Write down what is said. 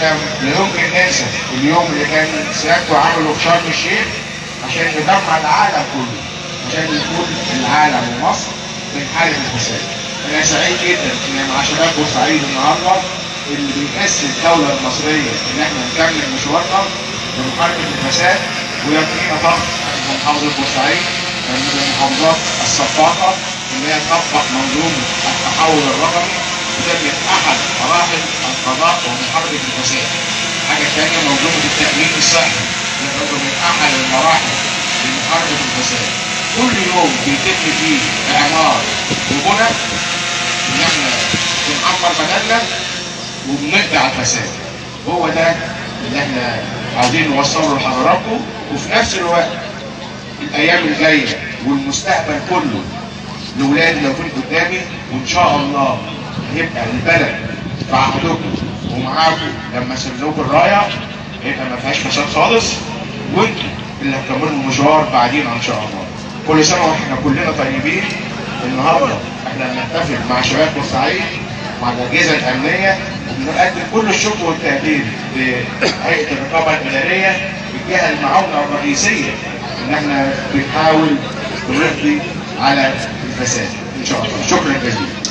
احنا لا يمكن ننسى اليوم اللي كان سيادته عمله في شرم الشيخ عشان نجمع العالم كله عشان يكون العالم ومصر من حالة الفساد. انا سعيد جدا ان مع شباب بورسعيد النهارده اللي بيمثل الدولة المصرية ان احنا نكمل مشوارنا لمحاربة الفساد ويبقينا ضغط على محافظة بورسعيد من المحافظات السباقة ان هي تطبق منظومة التحول الرقمي وتبقى احد مراحل القضاء ومحاربة الفساد. حاجة ثانية منظومة التأمين الصحي اللي برضه من احد المراحل لمحاربة الفساد. كل يوم بيتم فيه اعمار وبنى ان احنا بنعمر بلدنا وبنقضي على الفساد. هو ده اللي احنا عاوزين نوصله لحضراتكم وفي نفس الوقت الايام الجايه والمستقبل كله لاولادي لو كنت قدامي وان شاء الله هيبقى البلد في عهدكم ومعاكم لما سلموكم الرايه هيبقى ما فيهاش فساد خالص وانتوا اللي هتكملوا المشوار بعدين ان شاء الله. كل سنه واحنا كلنا طيبين النهارده احنا بنحتفل مع شباب بورسعيد مع الاجهزه الامنيه وبنقدم كل الشكر والتقدير لهيئه الرقابه الاداريه الجهه المعاونه الرئيسيه ان احنا بنحاول نقضي على الفساد ان شاء الله شكرا جزيلا